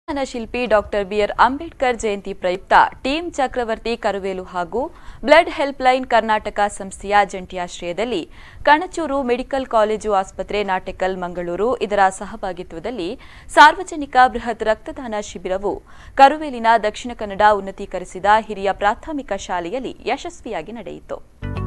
ಸಂವಿಧಾನ ಶಿಲ್ಪಿ doctor B R Ambedkar ಜಯಂತಿ ಪ್ರಯುಕ್ತ ಟೀಂ ಚಕ್ರವರ್ತಿ ಕರುವೇಲು ಹಾಗೂ ಬ್ಲಡ್ ಹೆಲ್ಪ್ಲೈನ್ ಕರ್ನಾಟಕ ಸಂಸ್ಥೆಯ ಜಂಟಿಯಾಶ್ರಯದಲ್ಲಿ ಕಣಚೂರು ಮೆಡಿಕಲ್ ಕಾಲೇಜು ಆಸ್ಪತ್ರೆ ನಾಟೆಕಲ್ ಮಂಗಳೂರು ಇದರ ಸಹಭಾಗಿತ್ವದಲ್ಲಿ ಸಾರ್ವಜನಿಕ ಬೃಹತ್ ರಕ್ತದಾನ ಶಿಬಿರವು ಕರುವೇಲಿನ ದಕ್ಷಿಣ ಕನ್ನಡ ಉನ್ನತೀಕರಿಸಿದ ಹಿರಿಯ ಪ್ರಾಥಮಿಕ ಶಾಲೆಯಲ್ಲಿ ಯಶಸ್ವಿಯಾಗಿ ನಡೆಯಿತು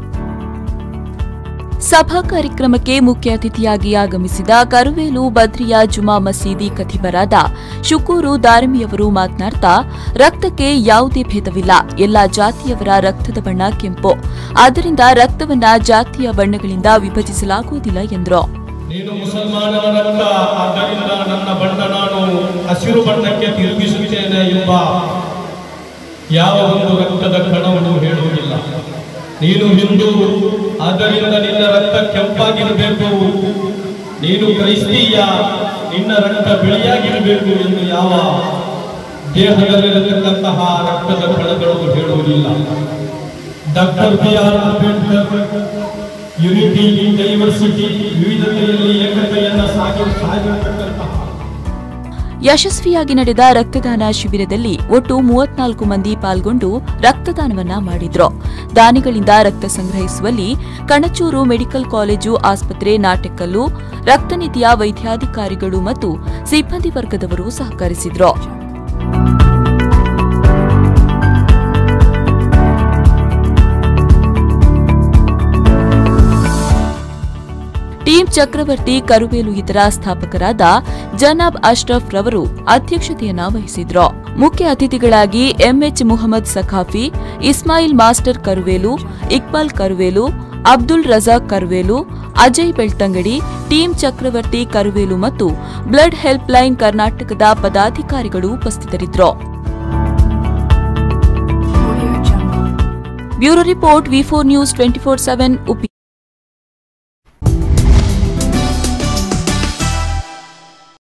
ಸಭಾ ಕಾರ್ಯಕ್ರಮಕ್ಕೆ ಮುಖ್ಯ ಅತಿಥಿಯಾಗಿ ಆಗಮಿಸಿದ ಕರುವೇಲು ಬದ್ರಿಯಾ ಜುಮಾ ಮಸೀದಿ ಖತೀಬರಾದ ಶುಕೂರು ದಾರಿಮಿಯವರು ಮಾತನಾಡ್ತಾ ರಕ್ತಕ್ಕೆ ಯಾವುದೇ ಭೇದವಿಲ್ಲ ಎಲ್ಲ ಜಾತಿಯವರ ರಕ್ತದ ಬಣ್ಣ ಕೆಂಪು ಆದ್ದರಿಂದ ರಕ್ತವನ್ನ ಜಾತಿಯ ಬಣ್ಣಗಳಿಂದ ವಿಭಜಿಸಲಾಗುವುದಿಲ್ಲ ಎಂದರು ನೀನು ಮುಸಲ್ಮಾನರ ರಕ್ತ ಆದ್ದರಿಂದ ನನ್ನ ಬಣ್ಣ ನಾನು ಹಸಿರು ಬಣ್ಣಕ್ಕೆ ತಿರುಗಿಸುತ್ತೇನೆ ಎಂಬ ಯಾವ ಒಂದು ರಕ್ತದ ಕಣವನ್ನು ಹೇಳುವುದಿಲ್ಲ ನೀನು ಹಿಂದೂ ಆದ್ದರಿಂದ ನಿನ್ನ ರಕ್ತ ಕೆಂಪಾಗಿರಬೇಕು ನೀನು ಕ್ರೈಸ್ತೀಯ ನಿನ್ನ ರಕ್ತ ಬಿಳಿಯಾಗಿರಬೇಕು ಎಂದು ಯಾವ ದೇಹದಲ್ಲಿರತಕ್ಕಂತಹ ರಕ್ತದ ಕಣಗಳು ಹೇಳುವುದಿಲ್ಲ doctor B R Ambedkar unity in diversity ವಿವಿಧತೆಯಲ್ಲಿ ಏಕತೆಯನ್ನು ಸಾಗಿ ಸಾಗಿರತಕ್ಕಂತಹ ಯಶಸ್ವಿಯಾಗಿ ನಡೆದ ರಕ್ತದಾನ ಶಿಬಿರದಲ್ಲಿ ಒಟ್ಟು ಮೂವತ್ನಾಲ್ಕು ಮಂದಿ ಪಾಲ್ಗೊಂಡು ರಕ್ತದಾನವನ್ನ ಮಾಡಿದ್ರು ದಾನಿಗಳಿಂದ ರಕ್ತ ಸಂಗ್ರಹಿಸುವಲ್ಲಿ ಕಣಚೂರು ಮೆಡಿಕಲ್ ಕಾಲೇಜು ಆಸ್ಪತ್ರೆ ನಾಟೆಕಲ್ಲು ರಕ್ತನಿಧಿಯ ವೈದ್ಯಾಧಿಕಾರಿಗಳು ಮತ್ತು ಸಿಬ್ಬಂದಿ ವರ್ಗದವರು ಸಹಕರಿಸಿದ್ರು ಟೀಂ ಚಕ್ರವರ್ತಿ ಕರುವೇಲು ಇದರ ಸ್ಥಾಪಕರಾದ ಜನಾಬ್ ಅಶ್ರಫ್ ರವರು ಅಧ್ಯಕ್ಷತೆಯನ್ನ ವಹಿಸಿದ್ರು ಮುಖ್ಯ ಅತಿಥಿಗಳಾಗಿ M H Muhammad Sakhafi Ismail master Karuvelu Iqbal Karuvelu Abdul Razak Karuvelu Ajay Belthangady team Chakravarthi Karuvelu ಮತ್ತು ಬ್ಲಡ್ ಹೆಲ್ಪ್ ಲೈನ್ ಕರ್ನಾಟಕದ ಪದಾಧಿಕಾರಿಗಳು ಉಪಸ್ಥಿತರಿದ್ದರು bureau report V four news twenty four seven